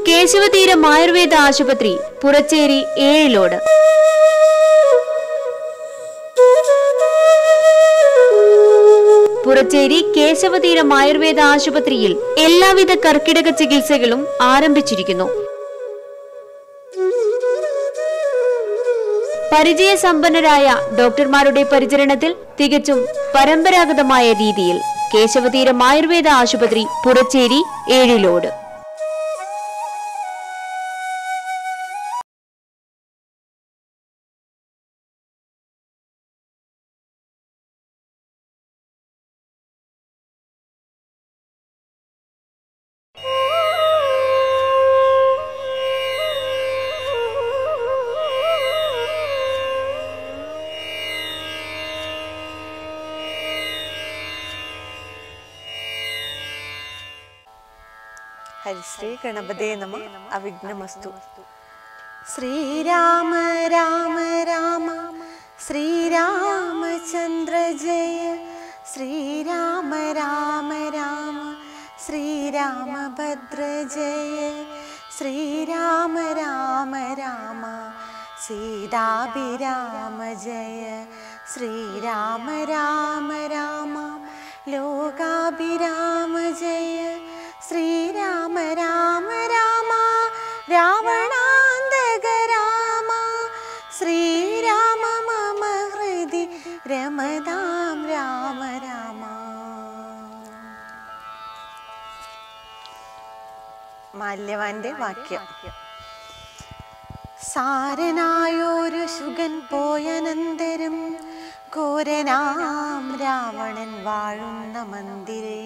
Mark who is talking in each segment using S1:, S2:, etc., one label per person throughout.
S1: കേശവതീരം ആയുർവേദ ആശുപത്രി പുറച്ചേരി ഏഴിലോട് പുറച്ചേരി കേശവതീരം ആയുർവേദ ആശുപത്രിയിൽ എല്ലാവിധ കർക്കിടക ചികിത്സകളും ആരംഭിച്ചിരിക്കുന്നു പരിചയസമ്പന്നരായ ഡോക്ടർമാരുടെ പരിചരണത്തിൽ തികച്ചും പരമ്പരാഗതമായ രീതിയിൽ കേശവതീരം ആയുർവേദ ആശുപത്രി പുറച്ചേരി ഏഴിലോട്
S2: ഹരിശ്രീ ഗണപതേ നമ അവിഘ്നമസ്തു ശ്രീരാമ രാമ രാമ ശ്രീരാമചന്ദ്ര ജയ ശ്രീരാമ രാമ രാമ ശ്രീരാമഭദ്ര ജയ ശ്രീരാമ രാമ രാമ സീതാഭിരാമ ജയ ശ്രീരാമ രാമ രാമ ലോകാഭിരാമ ജയ ശ്രീരാമ രാമ രാമ രാവണാന്തക രാമ ശ്രീരാമ മമ ഹൃദി രമതാം രാമ രാമ മാല്യവാന്റെ വാക്യം സാരനായൊരു ശുഗൻ പോയനന്തരം ഘോരനാം രാവണൻ വാഴുന്ന മന്ദിരേ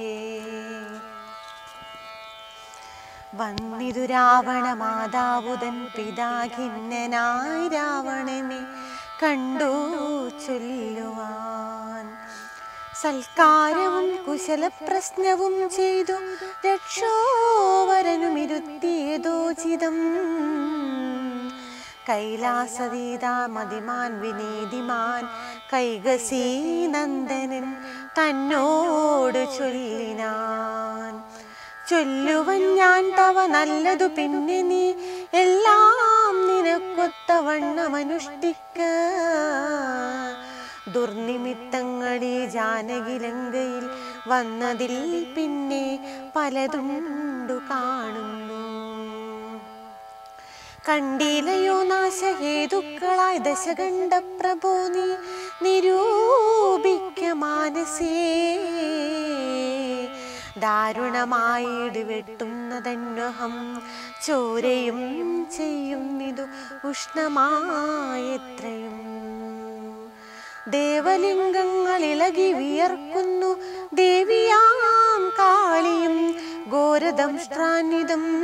S2: വന്നിതു രാവണ മാതാവുതൻ പിതാഖിന്നനായി രാവണനെ കണ്ടു ചൊല്ലുവാൻ സൽക്കാരവും കുശലപ്രശ്നവും ചെയ്തു രക്ഷോവരനുമിരുത്തിയതോചിതം കൈലാസതീതാ മതിമാൻ വിനീതിമാൻ കൈകസീ നന്ദനൻ തന്നോട് ചൊല്ലിനാൻ ചൊല്ലുവൻ ഞാൻ തവ നല്ലതു പിന്നെ നീ എല്ലാം നിനക്കൊത്തവണ്ണമനുഷ്ഠിക്ക ദുർനിമിത്തങ്ങളീ ജാനകിലങ്കയിൽ വന്നതിൽ പിന്നെ പലതുണ്ടു കാണുന്നു കണ്ടീലയോ നാശഹേതുക്കളായി ദശകണ്ഠ പ്രഭോ നീ നിരൂപിക്ക മാനസേ ദാരുണമായിട് വെട്ടുന്നതന്വഹം ചോരയും ചെയ്യുന്നിതു ഉഷ്ണമായെത്രയും ദേവലിംഗങ്ങൾ ഇളകി വിയർക്കുന്നു ദേവിയാം കാളിയും ഘോരദംഷ്ട്രാന്വിതം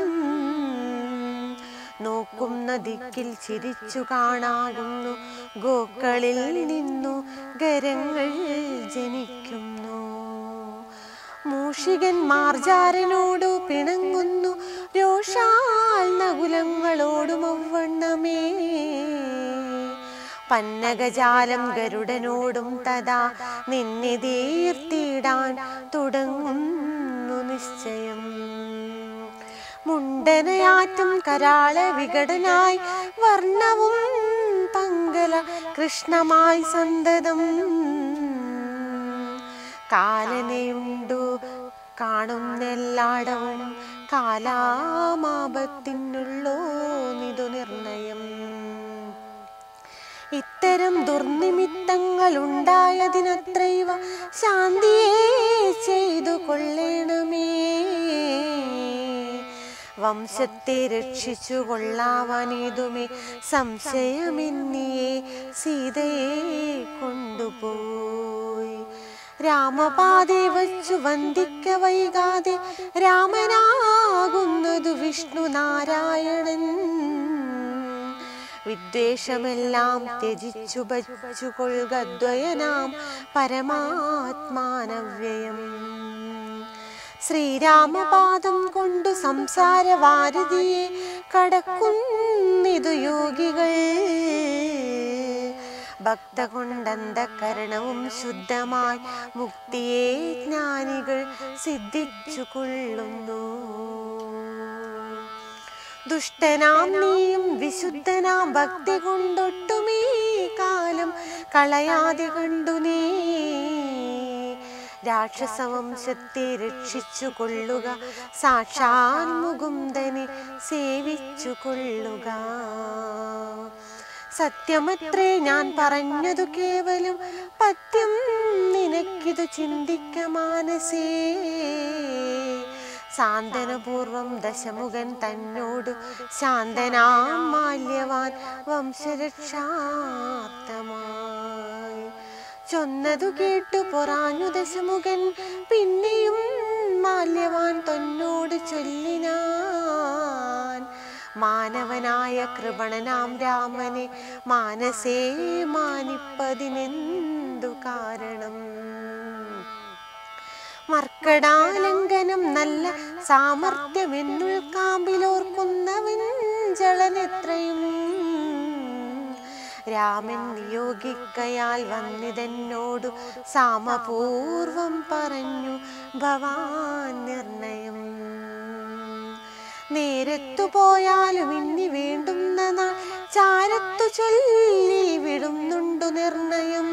S2: നോക്കുന്ന ദിക്കിൽ ചിരിച്ചു കാണാകുന്നു ഗോക്കളിൽ നിന്നു ഗരങ്ങൾ ജനിക്കുന്നു മൂഷികൻ മാർജാരനോടു പിണങ്ങുന്നു രോഷാൽ നകുലങ്ങളോടും ഔവണ്ണമേ പന്നകജാലം ഗരുഡനോടും തഥാ നിന്നെ തീർത്തിടാൻ തുടങ്ങുന്നു നിശ്ചയം മുണ്ടനയാറ്റും കരാള വികടനായി വർണ്ണവും പങ്കല കൃഷ്ണമായി സന്തതം കാലനെയുണ്ടു കാണുന്നെല്ലാടവും കാലാമാപത്തിനുള്ളോ നിതു നിർണയം ഇത്തരം ദുർനിമിത്തങ്ങൾ ഉണ്ടായതിനത്രൈവ ശാന്തിയെ ചെയ്തു കൊള്ളണമേ വംശത്തെ രക്ഷിച്ചു കൊള്ളാവാനേതുമേ സംശയമെന്നിയെ സീതയെ കൊണ്ടുപോയി രാമപാതെ വച്ചു വന്ദിക്ക വൈകാതെ രാമനാകുന്നതു വിഷ്ണു നാരായണൻ വിദ്വേഷമെല്ലാം ത്യജിച്ചു ഭജിച്ചു കൊള്ളുകദ്വയനാം പരമാത്മാനവ്യയം ശ്രീരാമപാദം കൊണ്ടു സംസാരവാരതിയെ കടക്കുന്നിതു യോഗികൾ ഭക്ത കൊണ്ടന്തകരണവും ശുദ്ധമായി മുക്തിയെ ജ്ഞാനികൾ സിദ്ധിച്ചു കൊള്ളുന്നു ദുഷ്ടനാം നീയും വിശുദ്ധനാം ഭക്തി കൊണ്ടൊട്ടുമീ കാലം കളയാതെ കണ്ടു നീ രാക്ഷസവംശത്തെ രക്ഷിച്ചു കൊള്ളുക സാക്ഷാൽ മുകുന്ദനെ സേവിച്ചു കൊള്ളുക സത്യമത്രേ ഞാൻ പറഞ്ഞതു കേവലം പത്യം നിനക്കിതു ചിന്തിക്ക മാനസേ സാന്ത്വനപൂർവം ദശമുഖൻ തന്നോട് ശാന്തനാം മാല്യവാൻ വംശരക്ഷാർത്ഥമായി ചൊന്നതു കേട്ടു പൊറാഞ്ഞു ദശമുഖൻ പിന്നെയും മാല്യവാൻ തന്നോട് ചൊല്ലിനാൻ മാനവനായ കൃപണനാം രാമനെ മാനസേ മാനിപ്പതിനെന്തു കാരണം മർക്കടാലംഘനം നല്ല സാമർഥ്യമെന്നുൾ കാമ്പിലോർക്കുന്നവൻ ജളനെത്രയും രാമൻ നിയോഗിക്കയാൽ വന്നിതെന്നോടു സാമപൂർവം പറഞ്ഞു ഭവാൻ നിർണയം നേരത്തു പോയാലും ഇനി വേണ്ടുന്ന നാൾ ചാരത്തു ചൊല്ലി വിടുന്നുണ്ടു നിർണയം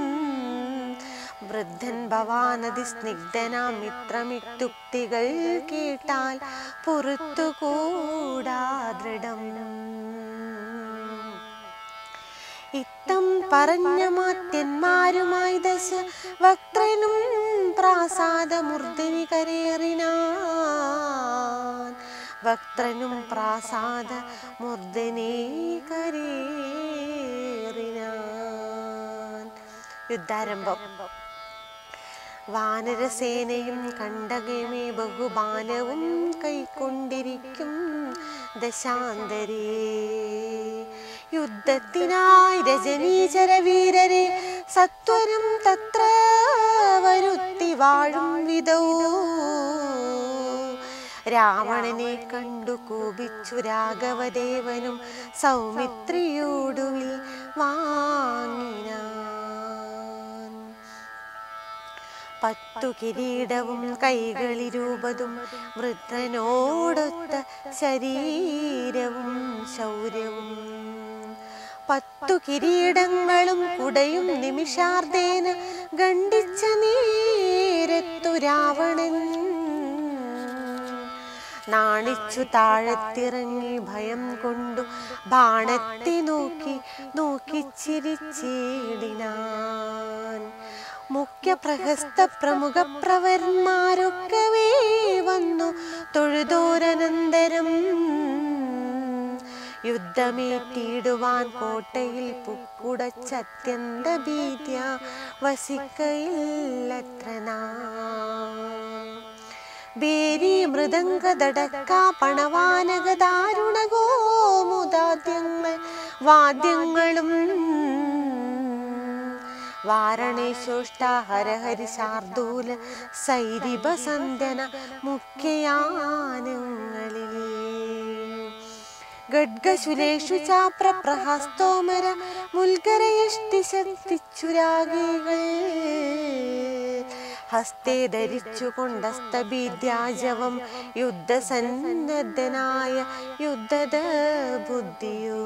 S2: വൃദ്ധൻ ഭവാനതി സ്നിഗ്ധനാം മിത്രമിട്ടുക്തികൾ കേട്ടാൽ പുറത്തുകൂടാ ദൃഢം ഇത്തം പറഞ്ഞ മാത്യന്മാരുമായി ദശ വക്രനും പ്രാസാദമൂർധനി കരേറിനാൻ വക്രനും പ്രാസാദ മൂർധനെ കരേറിനാൻ യുദ്ധാരംഭം വാനരസേനയും കണ്ടകമേ ബഹുബാലവും കൈക്കൊണ്ടിരിക്കും ദശാന്തരേ യുദ്ധത്തിനായി രജനീചര വീരരെ സത്വരം തത്ര വരുത്തി വാഴും വിധൗ രാവണനെ കണ്ടു കോപിച്ചു രാഘവദേവനും സൗമിത്രിയോടുവിൽ വാങ്ങിനാൻ പത്തു കിരീടവും കൈകളിരൂപതും വൃദ്ധനോടൊത്ത ശരീരവും ശൗര്യവും പത്തു കിരീടങ്ങളും കുടയും നിമിഷാർദ്ദേന ഗണ്ഡിച്ച നേരത്തു രാവണൻ നാണിച്ചു താഴത്തിറങ്ങി ഭയം കൊണ്ടു ബാണത്തെ നോക്കി നോക്കി ചിരിച്ചിടിനാൻ മുഖ്യ പ്രഹസ്ത പ്രമുഖ പ്രവർമാരൊക്കവേ വന്നു തൊഴുതോരനന്തരം യുദ്ധമേറ്റിടുവാൻ കോട്ടയിൽ പുക്കുടച്ചത്യന്ത ഭീത്യ വസിക്കയില്ലത്ര ബേരി മൃദംഗതടക്ക പണവാനക ദാരുണകോ മുദാദ്യങ്ങൾ വാദ്യങ്ങളും വാരണേശോഷ്ട ഹരഹരി ശാർദൂല സൈരിഭ സന്ധ്യന മുഖ്യയാനങ്ങളിൽ ഗഡ്ഗശുലേഷു ചാപ്ര പ്രഹസ്തോമര മുൽഗരയഷ്ടി ശക്തിച്ചുരാഗികൾ ഹസ്തേ ധരിച്ചു കൊണ്ടസ്തബീദ്യാജവം യുദ്ധസന്നദ്ധനായ യുദ്ധത ബുദ്ധിയോ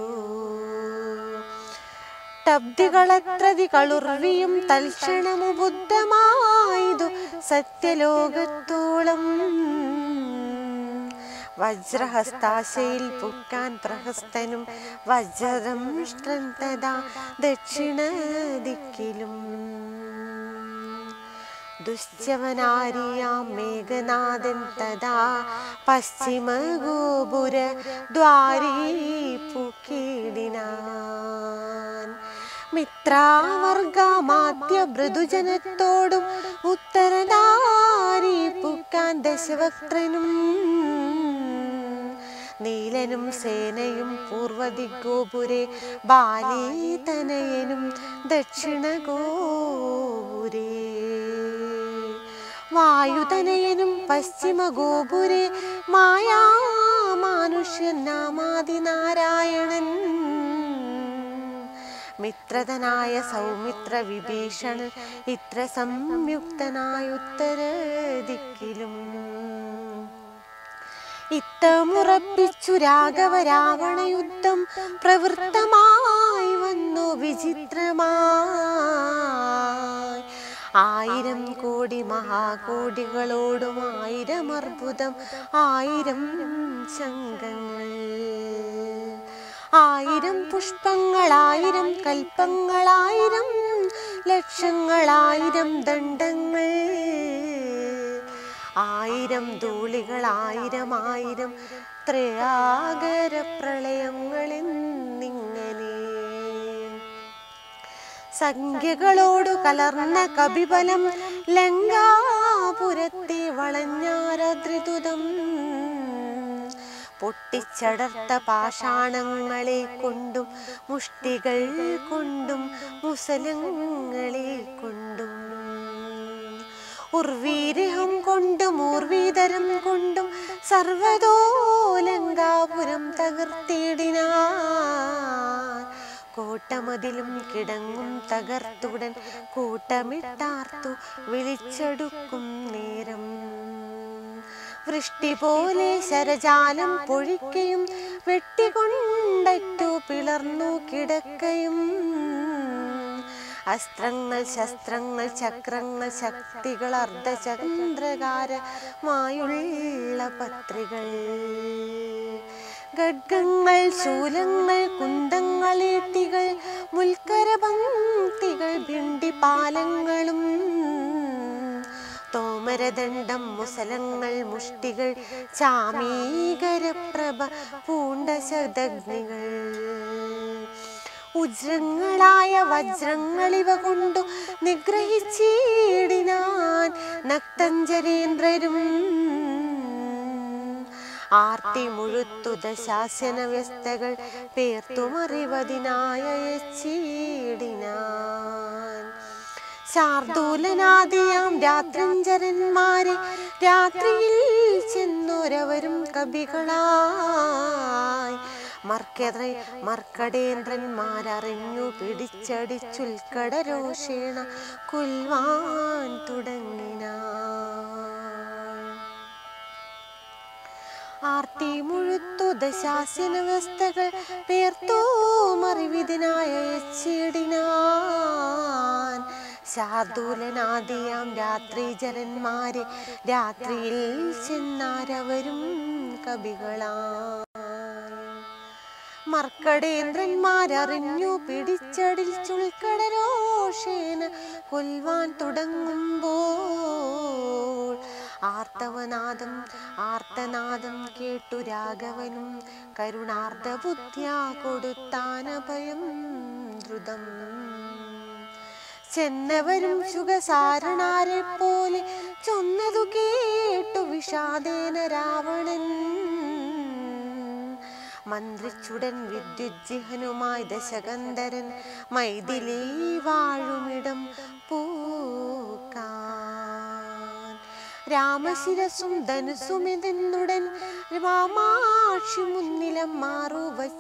S2: ശബ്ദികളത്രതികളുർവിയും തൽക്ഷണമു ബുദ്ധമായതു സത്യലോകത്തോളം വജ്രഹസ്താശയിൽ പുക്കാൻ പ്രഹസ്തനും വജ്രം തഥാ ദക്ഷിണ ദിക്കിലും ദുശ്ചവനാരിയാം മേഘനാഥൻ തഥാ പശ്ചിമ ഗോപുര ദ്വാരീ പൂക്കിടിനാൻ മിത്രാവർഗമാദ്യ മൃദുജനത്തോടും ഉത്തരദാരി പൂക്കാൻ ദശവക്രനും നീലനും സേനയും പൂർവദിഗോപുരെ ബാലീതനയനും ദക്ഷിണ ഗോപുരേ വായുതനയനും പശ്ചിമ ഗോപുരെ മായാമാനുഷ്യൻ നാമാതിനാരായണൻ മിത്രതനായ സൗമിത്ര വിഭീഷണൻ ഇത്ര സംയുക്തനായ ഉത്തര ദിക്കിലും ഇത്തമുറപ്പിച്ചു രാഘവ രാവണ യുദ്ധം പ്രവൃത്തമായി വന്നു വിചിത്രമായി ആയിരം കോടി മഹാകോടികളോടും ആയിരം അർബുദം ആയിരം ശങ്കങ്ങൾ ആയിരം പുഷ്പങ്ങളായിരം കൽപ്പങ്ങളായിരം ലക്ഷങ്ങളായിരം ദണ്ഡങ്ങൾ ആയിരം ധൂളികൾ ആയിരം ആയിരം ത്രയാകര പ്രളയങ്ങളെന്നിങ്ങനെ സംഖ്യകളോടു കലർന്ന കപിബലം ലങ്കാപുരത്തെ വളഞ്ഞാരദ്രിതുതം പൊട്ടിച്ചടർത്ത പാഷാണങ്ങളെ കൊണ്ടും മുഷ്ടികൾ കൊണ്ടും മുസലങ്ങളെ കൊണ്ടും ഉർവീരഹം കൊണ്ടും ഊർവീതരം കൊണ്ടും സർവതോലങ്കാപുരം തകർത്തിടിനാൻ കോട്ടമതിലും കിടങ്ങും തകർത്തുടൻ കൂട്ടമിട്ടാർത്തു വിളിച്ചെടുക്കും നേരം വൃഷ്ടി പോലെ ശരജാലം പൊഴിക്കയും വെട്ടികൊണ്ടറ്റു പിളർന്നു കിടക്കയും അസ്ത്രങ്ങൾ ശസ്ത്രങ്ങൾ ചക്രങ്ങൾ ശക്തികൾ അർദ്ധചന്ദ്രകാരമായുള്ള പത്രികൾ ഖഡ്ഗങ്ങൾ ശൂലങ്ങൾ കുന്തങ്ങൾ ഈട്ടികൾ മുൽക്കരപംക്തികൾ ഭിണ്ടിപാലങ്ങളും തോമരദണ്ഡം മുസലങ്ങൾ മുഷ്ടികൾ ചാമീകരപ്രഭ പൂണ്ട ശതഗ്നികൾ ഉജ്രങ്ങളായ വജ്രങ്ങളിവ കൊണ്ടു നിഗ്രഹിച്ചിടിനാൻ നക്തഞ്ചരേന്ദ്രരും ആർത്തി മുഴുത്തു ദശാസന വ്യസ്തകൾ പേർത്തുമറിവതിനായ ചീടിനാൻ ശാർദൂലനാദിയാം രാത്രിഞ്ചരന്മാരെ രാത്രിയിൽ ചെന്നൊരവരും കവികളായി മർക്കട മർക്കടേന്ദ്രന്മാരറിഞ്ഞു പിടിച്ചടിച്ചുൽക്കട രോഷേണ കൊൽവാൻ തുടങ്ങിനാൻ ആർത്തി മുഴുത്തു ദശാസ്യന വ്യവസ്ഥകൾ പേർത്തോ മറിവിതിനായ ചീടിനാൻ ശാർദൂലനാദിയാം രാത്രി ജലന്മാരെ രാത്രിയിൽ ചെന്നാരവരും കവികളായി മർക്കടേന്ദ്രന്മാരറിഞ്ഞു പിടിച്ചടിൽ ചുൾക്കടരോഷേന കൊൽവാൻ തുടങ്ങുമ്പോൾ ആർത്തവനാദം ആർത്തനാദം കേട്ടു രാഘവനും കരുണാർദ്ധ ബുദ്ധ്യാ കൊടുത്താനഭയം ദ്രുതം ചെന്നവരും സുഖസാരണാരെ പോലെ ചൊന്നതു കേട്ടു വിഷാദേന രാവണൻ മന്ത്രിച്ചുടൻ വിദ്യുജ്ജിഹനുമായി ദശകന്ധരൻ മൈഥിലി വാഴുമിടം പൂക്കാൻ രാമശിരസും ധനുസുമിതെന്നുടൻ രാമാക്ഷി മുന്നിലം മാറു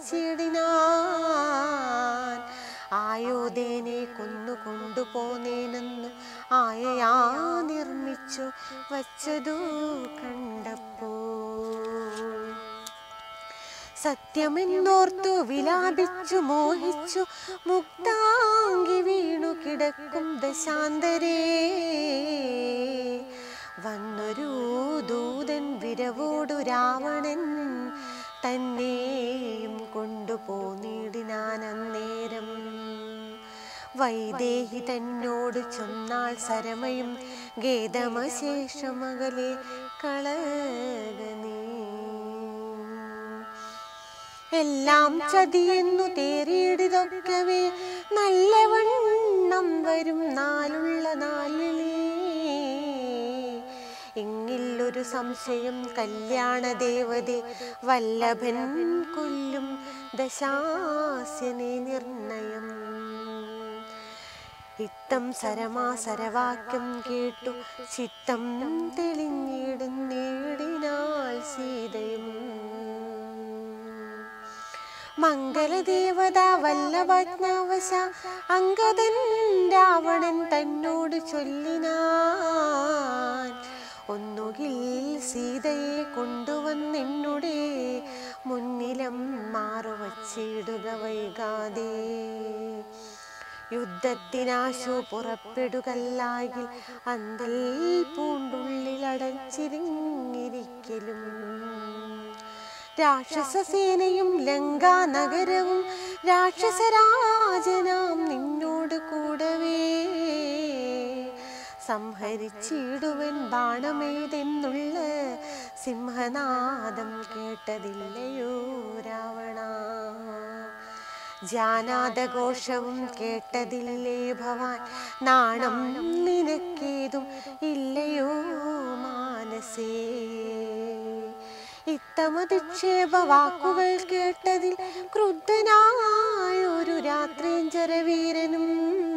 S2: വച്ചിടിനാൻ ആയോധേനെ കൊന്നു കൊണ്ടുപോന്നേനെന്നു ആയയാ നിർമ്മിച്ചു വച്ചതു കണ്ടപ്പോൾ സത്യമെന്നോർത്തു വിലാപിച്ചു മോഹിച്ചു മുക്താങ്കി വീണു കിടക്കും ദശാന്തരേ വന്നൊരു ദൂതൻ വിരവോടു രാവണൻ തന്നെയും കൊണ്ടുപോന്നിടിനാൻ അന്നേരം വൈദേഹി തന്നോട് ചൊന്നാൾ സരമയും ഗേതമശേഷമകലെ കളകനീ എല്ലാം ചതിയെന്നു തേറിയിടിതൊക്കവേ നല്ലവണ്ണം വരും നാലുള്ള നാളിലേ ഇങ്ങില്ലൊരു സംശയം കല്യാണ ദേവതേ വല്ലഭൻ കൊല്ലും ദശാസ്യനെ നിർണയം ഇത്തം സരമാസരവാക്യം കേട്ടു ചിത്തം തെളിഞ്ഞിടുന്നേടിനാൾ സീതയും മംഗലദേവത വല്ലഭജ്ഞാവശ അങ്കദൻ രാവണൻ തന്നോട് ചൊല്ലിനാൻ ഒന്നുകിൽ സീതയെ കൊണ്ടുവന്നെന്നു വിടുക വൈകാതെ യുദ്ധത്തിനാശു പുറപ്പെടുകല്ലായിൽ അന്തൽ പൂണ്ടുള്ളിലടച്ചിരിങ്ങിരിക്കലും രാക്ഷസസേനയും ലങ്കാ നഗരവും രാക്ഷസരാജനാം നിന്നോട് കൂടവേ സംഹരിച്ചിടുവൻ ബാണമേതെന്നുള്ള സിംഹനാദം കേട്ടതില്ലയോ രാവണ ജാനാദഘോഷവും കേട്ടതില്ലേ ഭവാൻ നാണം നിനക്കേതും ഇല്ലയോ മാനസേ ഇത്തമധിക്ഷേപ വാക്കുകൾ കേട്ടതിൽ ക്രുദ്ധനായൊരു രാത്രിഞ്ചരവീരനും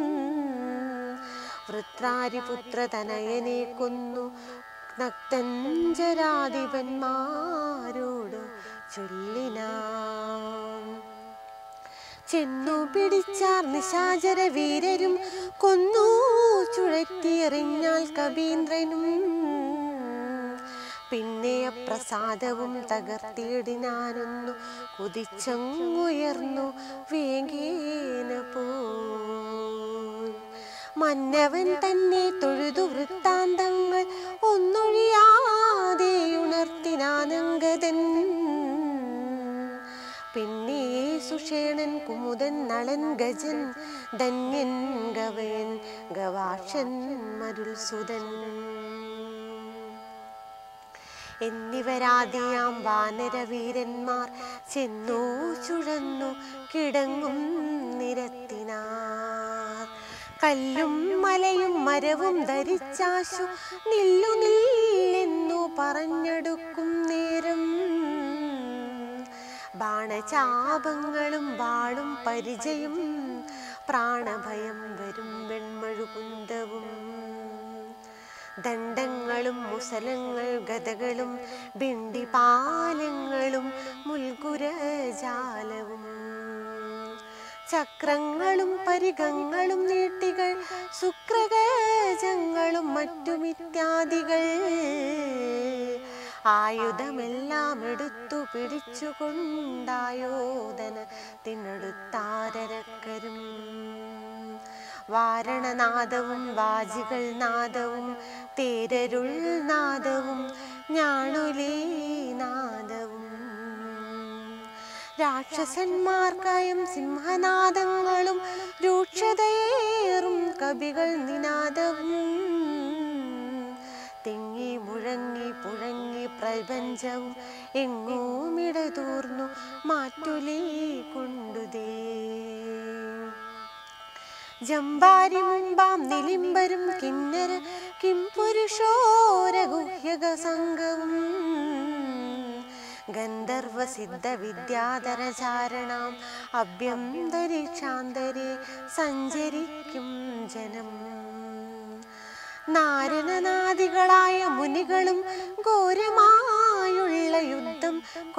S2: വൃത്രാരിപുത്ര തനയനെ കൊന്നു നക്തഞ്ചരാധിപന്മാരോട് ചൊല്ലിനാം ചെന്നു പിടിച്ചാർ നിശാചര വീരരും കൊന്നു ചുഴറ്റിയെറിഞ്ഞാൽ കവീന്ദ്രനും പിന്നെ പ്രസാദവും തകർത്തിയിടിനാനൊന്നു കുതിച്ചങ്ങുയർന്നു വേഗേന പോയി മന്നവൻ തന്നെ തൊഴുതു വൃത്താന്തങ്ങൾ ഒന്നൊഴിയാതെ ഉണർത്തിനാനങ്കതൻ പിന്നെ സുഷേണൻ കുമുദൻ നളൻ ഗജൻ ധന്യൻ ഗവയൻ ഗവാക്ഷൻ മരുൾ സുതൻ എന്നിവരാദിയാം വാനരവീരന്മാർ ചെന്നു ചുഴന്നു കിടങ്ങും നിരത്തിനാർ കല്ലും മലയും മരവും ധരിച്ചാശു നില്ലു നില്ലെന്നു പറഞ്ഞെടുക്കും നേരം ബാണചാപങ്ങളും വാളും പരിചയും പ്രാണഭയം വരും വെൺമഴുകുന്തവും ദണ്ഡങ്ങളും മുസലങ്ങൾ ഗതകളും ബിണ്ടിപാലങ്ങളും മുൽകുരജാലവും ചക്രങ്ങളും പരിഗങ്ങളും നീട്ടികൾ ശുക്രഗജങ്ങളും മറ്റുമിത്യാദികൾ ആയുധമെല്ലാം എടുത്തു പിടിച്ചുകൊണ്ടായോധന തിന്നെടുത്താരക്കരും വാരണനാദവും വാജികൾ നാദവും തേരരുൾ നാദവും ഞാണുലേ നാദവും രാക്ഷസന്മാർക്കായും സിംഹനാദങ്ങളും രൂക്ഷതയേറും കവികൾ നിനാദവും തിങ്ങി മുഴങ്ങി പുഴങ്ങി പ്രപഞ്ചവും എങ്ങുമിടതൂർന്നു മാറ്റുലേ കൊണ്ടുതേ ജമ്പാരി മുമ്പാം നിലിംബരും കിന്നര കിം പുരുഷോരഗുഹ്യക സംഘവും ഗന്ധർവ സിദ്ധ വിദ്യാധരചാരണാം അഭ്യന്തരീക്ഷാന്തരെ സഞ്ചരിക്കും ജനം നാരണനാദികളായ മുനികളും ഘോരമായുള്ള യുദ്ധം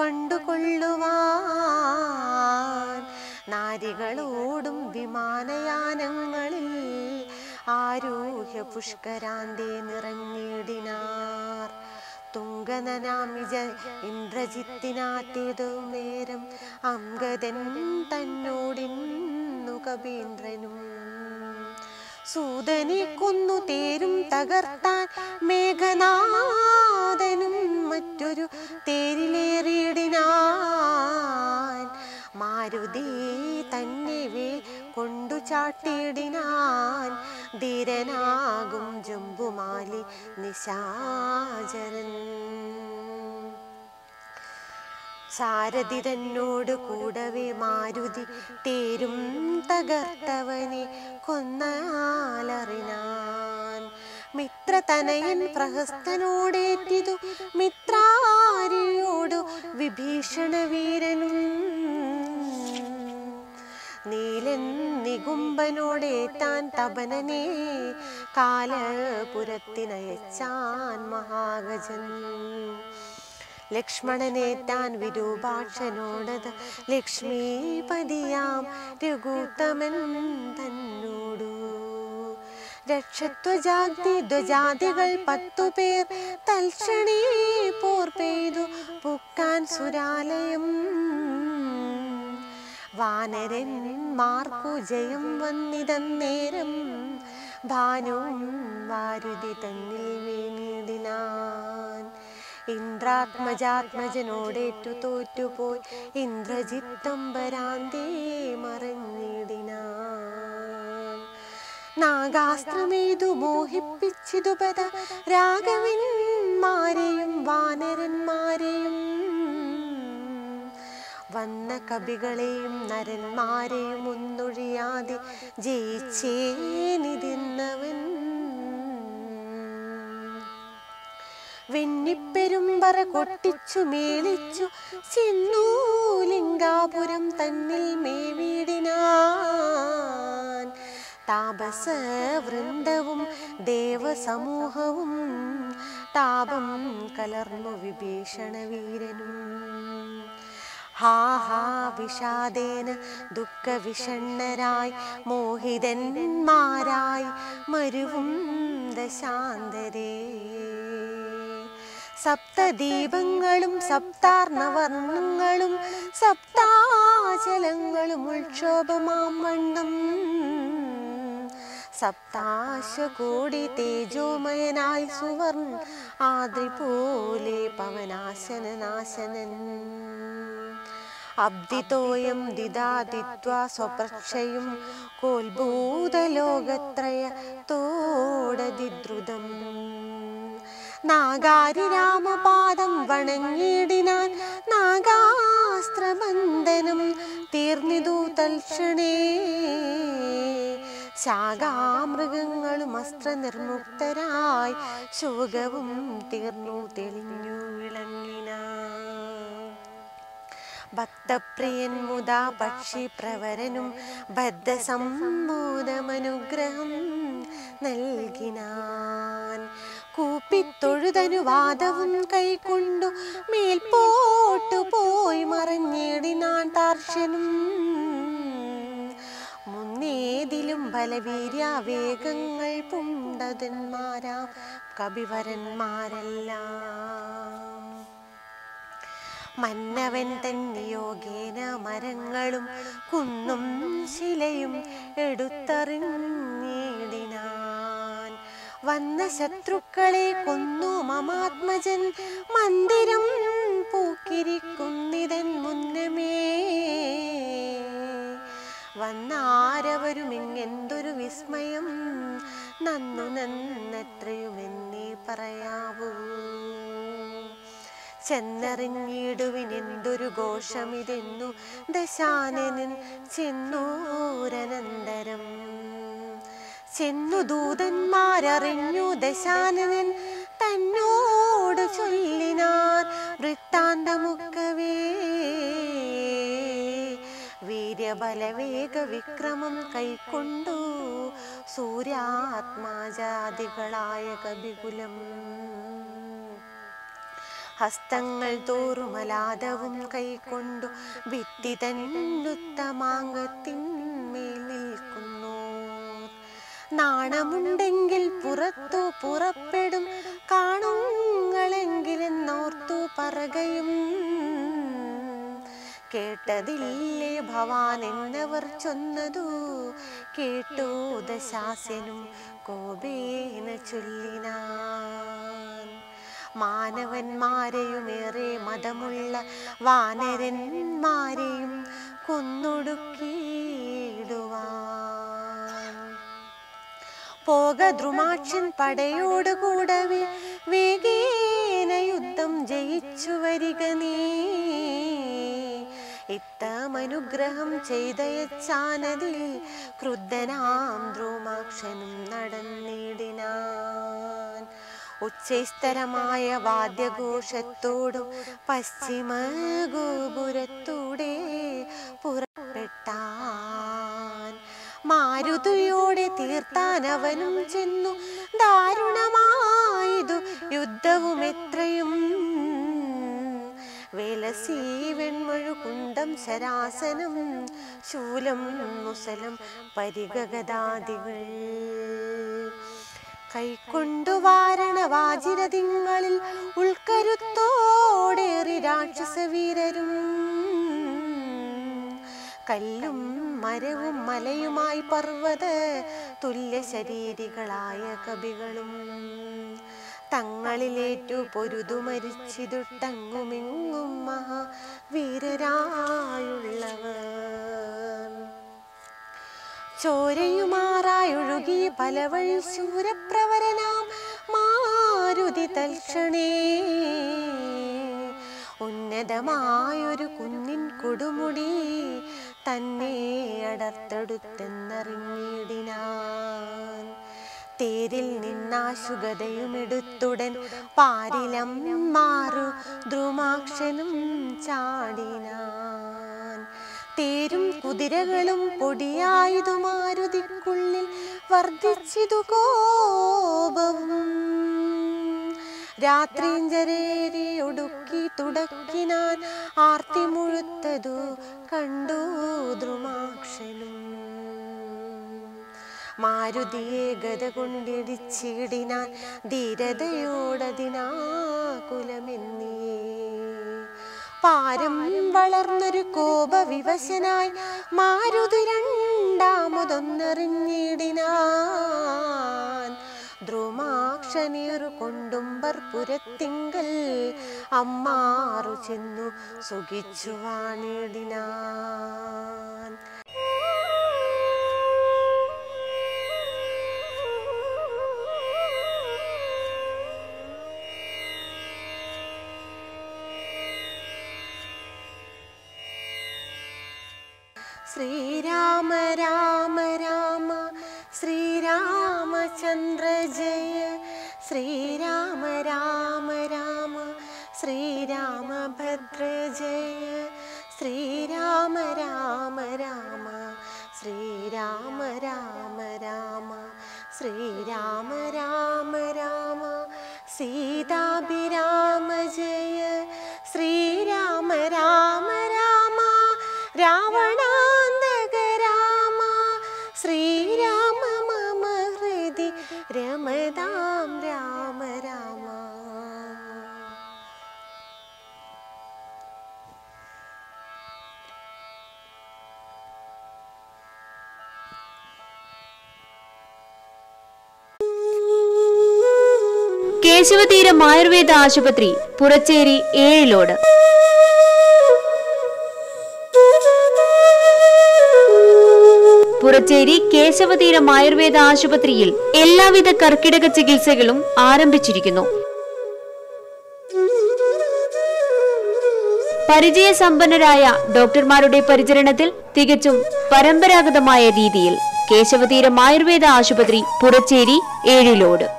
S2: കൊണ്ടുകൊള്ളുവാൻ നാരികളോടും വിമാനയാനങ്ങളിൽ ആരോഗ്യ പുഷ്കരാന്തേ നിറഞ്ഞിടിനാർ തുങ്കനനാമിജ ഇന്ദ്രജിത്തിനാറ്റേതു നേരം അംഗതൻ തന്നോടിന്നു കവീന്ദ്രനും സൂതനെ കൊന്നു തേരും തകർത്താൻ മേഘനാഥനും മറ്റൊരു തേരിലേറിയിടിനാൻ മാരുതി തന്നെ വേ കൊണ്ടു ചാട്ടിയിടിനാൻ ധീരനാകും ജമ്പുമാലി നിശാചരൻ സാരഥി തന്നോട് കൂടവേ മാരുതി തേരും തകർത്തവനെ കൊന്നാലറിനാൻ മിത്രതനയൻ പ്രഹസ്തനോടേറ്റിതു മിത്രാരിയോടു വിഭീഷണ വീരനും നീലൻ നികുംബനോടേറ്റാൻ തപനനെ കാലപുരത്തിനയച്ചാൻ മഹാഗജൻ ലക്ഷ്മണനേറ്റാൻ വിരൂപാക്ഷനോടത് ലക്ഷ്മീപതിയാം രഘുത്തമൻ തന്നോടു രക്ഷത്വജാതി ധ്വജാതികൾ പത്തു പേർ തൽക്ഷണേ പോർ പെയ്തു പുക്കാൻ സുരാലയം വാനരന്മാർക്കു ജയം വന്നിതന്നേരം ഭാനുവും വാരുതി തന്നിൽ വീണിടിനാൻ ഇന്ദ്രാത്മജാത്മജനോടേറ്റു തോറ്റുപോയി ഇന്ദ്രജിത്തമ്പരാന്തേ മറഞ്ഞിടിനാൻ നാഗാസ്ത്രമേതു മോഹിപ്പിച്ചിതുപത രാഘവന്മാരെയും വാനരന്മാരെയും വന്ന കവികളെയും നരന്മാരെയും ഒന്നൊഴിയാതെ ജയിച്ചേനിതിന്നവൻ വെണ്ണിപ്പെരുമ്പറ കൊട്ടിച്ചു മേളിച്ചു ചെന്നു ലിംഗാപുരം തന്നിൽ മേവീടിനാൻ താപസ വൃന്ദവും ദേവസമൂഹവും താപം കലർന്നു വിഭീഷണ വീരനും ഹാ ഹാ വിഷാദേന ദുഃഖവിഷണ്ണരായി മോഹിതന്മാരായി മരുവും ദശാന്തരേ സപ്തദീപങ്ങളും സപ്താർണവർണ്ണങ്ങളും സപ്താചലങ്ങളും ഉൾക്ഷോഭമാം വണ്ണം സപ്താശകോടി തേജോമയനായി സുവർൺ ആദ്രി പോലെ പവനാശന നാശനൻ അബ്ദിതോയം ദിദാദിത്വാ സ്വപ്രക്ഷയും കോൽഭൂതലോകത്രയ തോടതിദ്രുതം നാഗാരി രാമപാദം വണങ്ങിടിനാൻ നാഗാസ്ത്രബന്ധനം തീർന്നിതു തൽക്ഷണേ ശാഖാമൃഗങ്ങളും അസ്ത്രനിർമുക്തരായി ശോകവും തീർന്നു തെളിഞ്ഞു വിളങ്ങിന ഭക്തപ്രിയൻ മുതാ പക്ഷി പ്രവരനും ബദ്ധസമ്മോദമനുഗ്രഹം നൽകിനാൻ കൂപ്പിത്തൊഴുതനുവാദവും കൈക്കൊണ്ടു മേൽപോട്ടു പോയി മറഞ്ഞിടിനാൻ താർഷ്യനും മുന്നേതിലും ബലവീര്യാവേഗങ്ങൾ പുണ്ടതന്മാരാം കവിവരന്മാരെല്ലാം മന്നവൻ തന്നിയോഗേന മരങ്ങളും കുന്നും ശിലയും എടുത്തറിഞ്ഞിടിനാൻ വന്ന ശത്രുക്കളെ കൊന്നു മമാത്മജൻ മന്ദിരം പൂക്കിരിക്കുന്നിതൻ മുന്നമേ വന്നാരവരും ഇങ്ങെന്തൊരു വിസ്മയം നന്നു നന്നത്രയുമെന്നേ പറയാവൂ ചെന്നറിഞ്ഞിടുവിനെന്തൊരു ഘോഷമിതെന്നു ദശാനനൻ ചെന്നൂരനന്തരം ചെന്നു ദൂതന്മാരറിഞ്ഞു ദശാനനൻ തന്നോട് ചൊല്ലിനാർ വൃത്താന്തമുക്കവേ വീര്യബലവേഗ വിക്രമം കൈക്കൊണ്ടു സൂര്യാത്മാജാതികളായ കവികുലം ഹസ്തങ്ങൾ തോറുമലാദവും കൈക്കൊണ്ടു ഭിത്തി തന്നുത്തമാങ്കത്തിന്മേൽ നിൽക്കുന്നു നാണമുണ്ടെങ്കിൽ പുറത്തു പുറപ്പെടും കാണുങ്ങളെങ്കിലെന്നോർത്തു പറകയും കേട്ടതില്ലേ ഭവാൻ എന്നവർ ചൊന്നതു കേട്ടു ദശാസ്യനും കോപേന ചൊല്ലിനാൻ മാനവന്മാരെയുമേറെ മതമുള്ള വാനരന്മാരെയും കൊന്നൊടുക്കിയിടുവാൻ പോക ദ്രുമാക്ഷൻ പടയോട് കൂടവേ വേഗേന യുദ്ധം ജയിച്ചു വരിക നീ ഇത്തമനുഗ്രഹം ചെയ്തയച്ചാനതിൽ ക്രുദ്ധനാം ദ്രോമാക്ഷനും നടന്നിടിനാൻ ഉച്ചസ്ഥരമായ വാദ്യഘോഷത്തോടും പശ്ചിമ ഗോപുരത്തൂടെ പുറപ്പെട്ടാൻ മാരുതിയോടെ തീർത്താൻ അവനും ചെന്നു ദാരുണമായതു യുദ്ധവും എത്രയും വേലസി വെൺമഴു കുണ്ടം ശരാസനം ശൂലം മുസലം പരിഗഗദാദികൾ കൈക്കൊണ്ടു വാരണവാചിരതിങ്ങളിൽ ഉൾക്കരുത്തോടേറി രാക്ഷസവീരരും കല്ലും മരവും മലയുമായി പർവ്വത തുല്യ ശരീരികളായ കവികളും തങ്ങളിലേറ്റു പൊരുതു മരിച്ചിതുട്ടങ്ങുമിങ്ങും മഹാവീരരായുള്ളവർ ചോരയുമാറായൊഴുകി പലവഴി ശൂരപ്രവരനാം മാരുതി തൽക്ഷണേ ഉന്നതമായൊരു കുന്നിൻ കൊടുമുടി തന്നെ അടർത്തെടുത്തെന്നറിഞ്ഞിടിനാൻ തേരിൽ നിന്നാശുഗതയുമെടുത്തുടൻ പാരിലം മാറു ദ്രുമാക്ഷനും ചാടിനാൻ തേരും കുതിരകളും പൊടിയായതു മാരുതിക്കുള്ളിൽ വർദ്ധിച്ചിതു കോപവും രാത്രിഞ്ചരേരി ഒടുക്കി തുടക്കിനാൻ ആർത്തി മുഴുത്തതു കണ്ടു ദ്രുമാക്ഷനും മാരുതിയെ ഗത കൊണ്ടിടിച്ചിടിനാൻ ധീരതയോടതിനാ കുലമെന്നിയേ പാരം വളർന്നൊരു കോപവിവശനായി മാരുതി രണ്ടാമതൊന്നറിഞ്ഞിടിനാൻ ദ്രുമാക്ഷനീറു കൊണ്ടുംബർ പുരത്തിങ്കൽ അമ്മാറു ചെന്നു സുഖിച്ചു വാണിടിനാൻ ശ്രീരാമ രാമ രാമ ശ്രീരാമചന്ദ്ര ജയ ശ്രീരാമ രാമ രാമ ശ്രീരാമഭദ്ര ജയ ശ്രീരാമ രാമ രാമ ശ്രീരാമ രാമ രാമ ശ്രീരാമ രാമ രാമ സീതാഭിരാമ ജയ ശ്രീരാമ രാമ രാമ രാവണാന്തക രാമ ശ്രീരാമ മമ ഹൃദി രമതാം രാമ രാമ
S1: കേശവതീരം ആയുർവേദ ആശുപത്രി പുറച്ചേരി ഏഴിലോട് പുറച്ചേരി കേശവതീരം ആയുർവേദ ആശുപത്രിയിൽ എല്ലാവിധ കർക്കിടക ചികിത്സകളും ആരംഭിച്ചിരിക്കുന്നു പരിചയസമ്പന്നരായ ഡോക്ടർമാരുടെ പരിചരണത്തിൽ തികച്ചും പരമ്പരാഗതമായ രീതിയിൽ കേശവതീരം ആയുർവേദ ആശുപത്രി പുറച്ചേരി ഏഴിലോട്